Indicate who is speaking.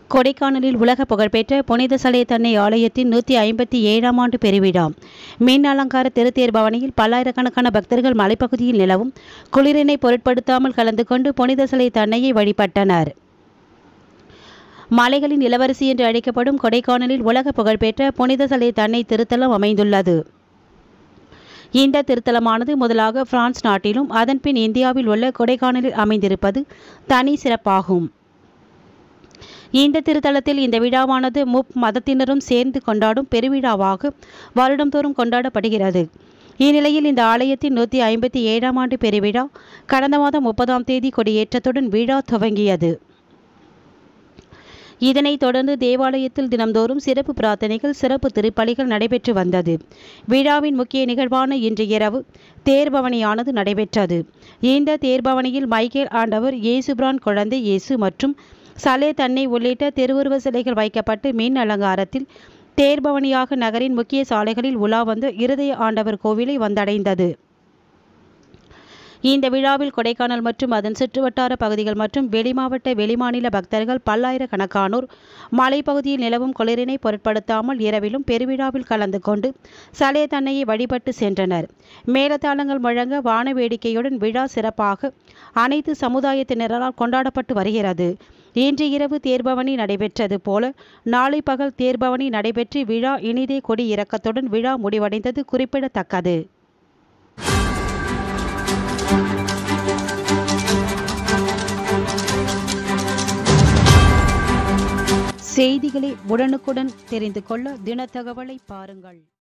Speaker 1: கொடைக்கானலில் உலக புகழ்பெற்ற புனித சலை தன்னை ஆலயத்தின் நூற்றி ஐம்பத்தி ஏழாம் ஆண்டு பெருவிழா மீன் அலங்கார திருத்தேர் பவனியில் பல்லாயிரக்கணக்கான பக்தர்கள் மலைப்பகுதியில் நிலவும் குளிரினை பொருட்படுத்தாமல் கலந்து கொண்டு புனித சலை தன்னையை வழிபட்டனர் மலைகளின் இளவரசி என்று அழைக்கப்படும் கொடைக்கானலில் உலக புகழ்பெற்ற புனித சலை தன்னை திருத்தலம் அமைந்துள்ளது இந்த திருத்தலமானது முதலாக பிரான்ஸ் நாட்டிலும் அதன்பின் இந்தியாவில் உள்ள கொடைக்கானலில் அமைந்திருப்பது தனி சிறப்பாகும் இந்த திருத்தலத்தில் இந்த விழாவானது முப் மதத்தினரும் சேர்ந்து கொண்டாடும் பெருவிழாவாக வருடந்தோறும் கொண்டாடப்படுகிறது இந்நிலையில் இந்த ஆலயத்தின் நூற்றி ஐம்பத்தி ஏழாம் ஆண்டு பெருவிழா கடந்த மாதம் முப்பதாம் தேதி கொடியேற்றத்துடன் விழா துவங்கியது இதனைத் தொடர்ந்து தேவாலயத்தில் தினம்தோறும் சிறப்பு பிரார்த்தனைகள் சிறப்பு திருப்பலிகள் நடைபெற்று வந்தது விழாவின் முக்கிய நிகழ்வான இன்று இரவு தேர்பவனியானது நடைபெற்றது இந்த தேர்பவனியில் மைக்கேல் ஆண்டவர் இயேசுபிரான் குழந்தை இயேசு மற்றும் சலே தன்னை உள்ளிட்ட திருவுருவ சிலைகள் வைக்கப்பட்டு மின் அலங்காரத்தில் தேர்பவனியாக நகரின் முக்கிய சாலைகளில் உலா வந்து இருதய ஆண்டவர் கோவிலை வந்தடைந்தது இந்த விழாவில் கொடைக்கானல் மற்றும் அதன் சுற்றுவட்டார பகுதிகள் மற்றும் வெளிமாவட்ட வெளிமாநில பக்தர்கள் பல்லாயிரக்கணக்கானோர் மலைப்பகுதியில் நிலவும் குளிரினை பொருட்படுத்தாமல் இரவிலும் பெருவிழாவில் கலந்து கொண்டு சலே தன்னையை வழிபட்டு சென்றனர் மேலதாளங்கள் முழங்க வான வேடிக்கையுடன் விழா சிறப்பாக அனைத்து சமுதாயத்தினரால் கொண்டாடப்பட்டு வருகிறது இன்று இரவு தேர்பவனி நடைபெற்றது போல நாளை பகல் தேர்பவனி நடைபெற்று விழா இனிதே கொடி இறக்கத்துடன் விழா முடிவடைந்தது குறிப்பிடத்தக்கது செய்திகளை உடனுக்குடன் தெரிந்து கொள்ள தினத்தகவலை பாருங்கள்